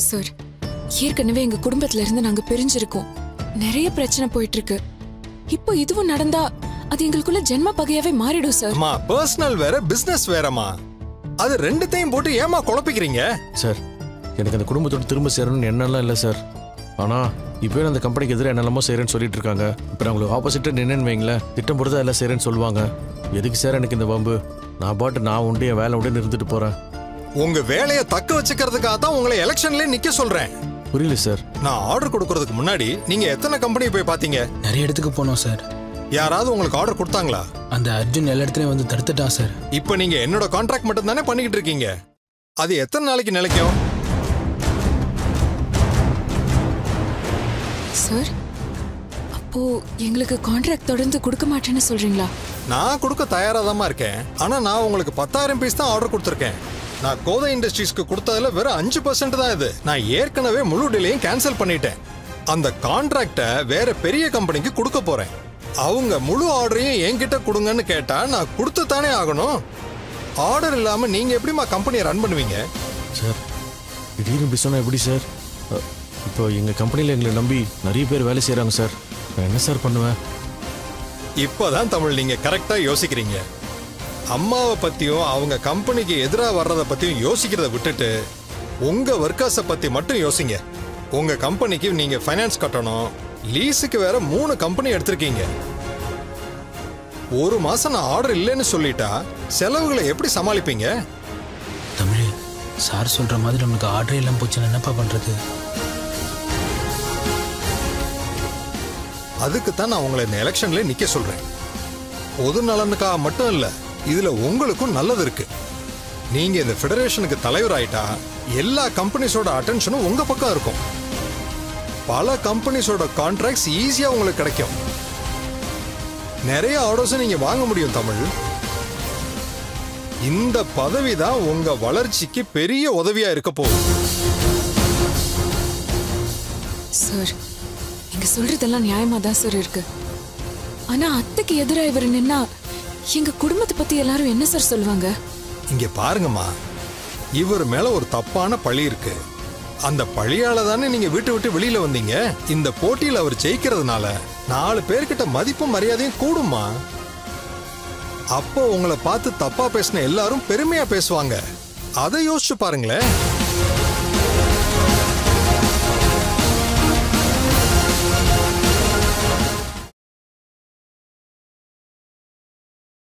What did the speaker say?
sir ஏற்கனவே எங்க குடும்பத்துல இருந்து நாங்க பிரிஞ்சிருக்கோம் நிறைய பிரச்சனை போயிட்டு இருக்கு இப்போ இதுவும் நடந்தா அது எங்களுக்குள்ள ஜென்ம பகையாவே மாறிடும் சார் அம்மா பர்சனல் வேற பிசினஸ் வேறம்மா அது ரெண்டுத்தையும் போட்டு ஏமா குழப்பிக்கிறீங்க சார் எனக்கு அந்த குடும்பத்தோட திரும்ப சேரணும்னு எண்ணம்லாம் இல்லை சார் ஆனால் இப்போ அந்த கம்பெனிக்கு எதிராக என்னெல்லாமோ செய்கிறேன்னு சொல்லிட்டு இருக்காங்க இப்போ நான் உங்களுக்கு ஆப்போசிட்டாக நின்னுன்னு வைங்களேன் திட்டம் போட்டு எல்லாம் செய்கிறேன்னு சொல்லுவாங்க எதுக்கு சார் எனக்கு இந்த வம்பு நான் பாட்டு நான் உண்டு என் வேலை உண்டு இருந்துட்டு போகிறேன் உங்க வேலையை தக்க வச்சுக்கிறதுக்காக தான் உங்களை எலெக்ஷன்ல நிக்க சொல்றேன் புரியல சார் நான் ஆர்டர் கொடுக்கறதுக்கு முன்னாடி நீங்க எத்தனை கம்பெனி போய் பாத்தீங்க நிறைய இடத்துக்கு போனோம் சார் யாராவது உங்களுக்கு ஆர்டர் கொடுத்தாங்களா அந்த அர்ஜுன் எல்லா இடத்துலையும் வந்து தடுத்துட்டான் சார் இப்போ நீங்க என்னோட கான்ட்ராக்ட் மட்டும் தானே பண்ணிக்கிட்டு இருக்கீங்க அது எத்தனை நாளைக்கு நிலைக்கும் சார் அப்போ எங்களுக்கு கான்ட்ராக்ட் தொடர்ந்து கொடுக்க மாட்டேன்னு சொல்றீங்களா நான் கொடுக்க தயாராக இருக்கேன் ஆனா நான் உங்களுக்கு பத்தாயிரம் பீஸ் தான் ஆர்டர் கொடுத்துருக்கேன் நான் கோதை இண்டஸ்ட்ரீஸ்க்கு கொடுத்ததுல வெறும் அஞ்சு பர்சன்ட் தான் இது நான் ஏற்கனவே முழு டீலையும் கேன்சல் பண்ணிட்டேன் அந்த கான்ட்ராக்டை வேற பெரிய கம்பெனிக்கு கொடுக்க போறேன் அவங்க முழு ஆர்டரையும் என்கிட்ட கொடுங்கன்னு கேட்டா நான் கொடுத்து தானே ஆகணும் ஆர்டர் இல்லாம நீங்க எப்படிமா கம்பெனியை ரன் பண்ணுவீங்க சார் திடீர்னு இப்படி சொன்னால் எப்படி சார் அ, இப்போ எங்கள் கம்பெனியில் எங்களை நம்பி நிறைய பேர் வேலை செய்கிறாங்க சார் நான் என்ன சார் பண்ணுவேன் இப்போதான் தமிழ் நீங்க கரெக்டா யோசிக்கிறீங்க அம்மாவை பத்தியும் அவங்க கம்பெனிக்கு எதிராக வர்றதை பத்தியும் யோசிக்கிறத விட்டுட்டு உங்க ஒர்க்கர்ஸை பத்தி மட்டும் யோசிங்க உங்க கம்பெனிக்கு நீங்க ஃபைனான்ஸ் கட்டணும் லீஸுக்கு வேற மூணு கம்பெனி எடுத்திருக்கீங்க ஒரு மாசம் நான் ஆர்டர் இல்லைன்னு சொல்லிட்டா செலவுகளை எப்படி சமாளிப்பீங்க தமிழ் சார் சொல்ற மாதிரி நம்மளுக்கு ஆர்டரே இல்லாமல் போச்சுன்னா என்னப்பா பண்றது அதுக்கு தான் நான் உங்களை இந்த எலெக்ஷன்ல நிக்க சொல்றேன் பொது நலனுக்காக மட்டும் இல்ல இதுல உங்களுக்கும் நல்லது இருக்கு நீங்க இந்த ஃபெடரேஷனுக்கு தலைவர் ஆயிட்டா எல்லா கம்பெனிஸோட அட்டென்ஷனும் உங்க பக்கம் இருக்கும் பல கம்பெனிஸோட கான்ட்ராக்ட்ஸ் ஈஸியா உங்களுக்கு கிடைக்கும் நிறைய ஆர்டர்ஸும் நீங்க வாங்க முடியும் தமிழ் இந்த பதவி தான் உங்க வளர்ச்சிக்கு பெரிய உதவியா இருக்க போகுது சார் நீங்க சொல்றதெல்லாம் நியாயமா தான் சார் இருக்கு ஆனா அத்தைக்கு எதிரா இவர் நின்னா எங்க குடும்பத்தை பத்தி எல்லாரும் என்ன சார் சொல்லுவாங்க இங்க பாருங்கம்மா இவர் மேல ஒரு தப்பான பழி இருக்கு அந்த பழியால தானே நீங்க வீட்டை விட்டு வெளியில வந்தீங்க இந்த போட்டியில் அவர் ஜெயிக்கிறதுனால நாலு பேர்கிட்ட மதிப்பும் மரியாதையும் கூடுமா அப்போ உங்களை பார்த்து தப்பா பேசின எல்லாரும் பெருமையா பேசுவாங்க அதை யோசிச்சு பாருங்களேன்